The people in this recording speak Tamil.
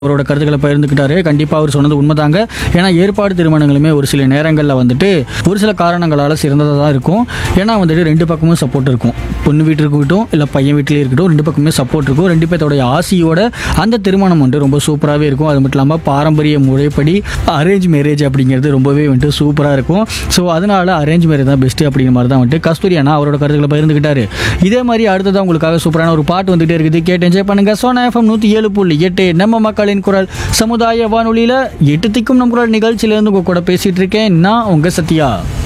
அவரோட கருத்துக்களை பகிர்ந்துக்கிட்டாரு கண்டிப்பாக அவர் சொன்னது உண்மைதாங்க ஏன்னா ஏற்பாடு திருமணங்களுமே ஒரு சில நேரங்களில் வந்துட்டு ஒரு சில காரணங்களால் சிறந்ததாக தான் இருக்கும் ஏன்னா வந்துட்டு ரெண்டு பக்கமும் சப்போர்ட் இருக்கும் பொண்ணு வீட்டில் இருக்கட்டும் இல்லை பையன் வீட்டிலே இருக்கட்டும் ரெண்டு பக்கமே சப்போர்ட் இருக்கும் ரெண்டு பேர்த்தோடைய ஆசையோட அந்த திருமணம் வந்துட்டு ரொம்ப சூப்பராகவே இருக்கும் அது மட்டும் இல்லாமல் பாரம்பரிய முறைப்படி அரேஞ்ச் மேரேஜ் அப்படிங்கிறது ரொம்பவே வந்துட்டு சூப்பராக இருக்கும் ஸோ அதனால அரேஞ்ச் மேரேஜ் தான் பெஸ்ட்டு அப்படிங்கிற மாதிரி தான் வந்துட்டு கஸ்தூரி அண்ணா அவரோட கருத்துக்களை பகிர்ந்துக்கிட்டாரு இதே மாதிரி அடுத்ததான் உங்களுக்காக சூப்பரான ஒரு பாட்டு வந்துகிட்டே இருக்குது கேட்டு என்ஜாய் பண்ணுங்க சோனா எஃப்எம் நூற்றி ஏழு புள்ளி எட்டு நம்ம மக்களின் குரல் சமுதாய வானொலியில் எட்டு திக்கும் நம் குரல் நிகழ்ச்சியிலேருந்து உங்க கூட பேசிட்டு இருக்கேன் நான் உங்க சத்யா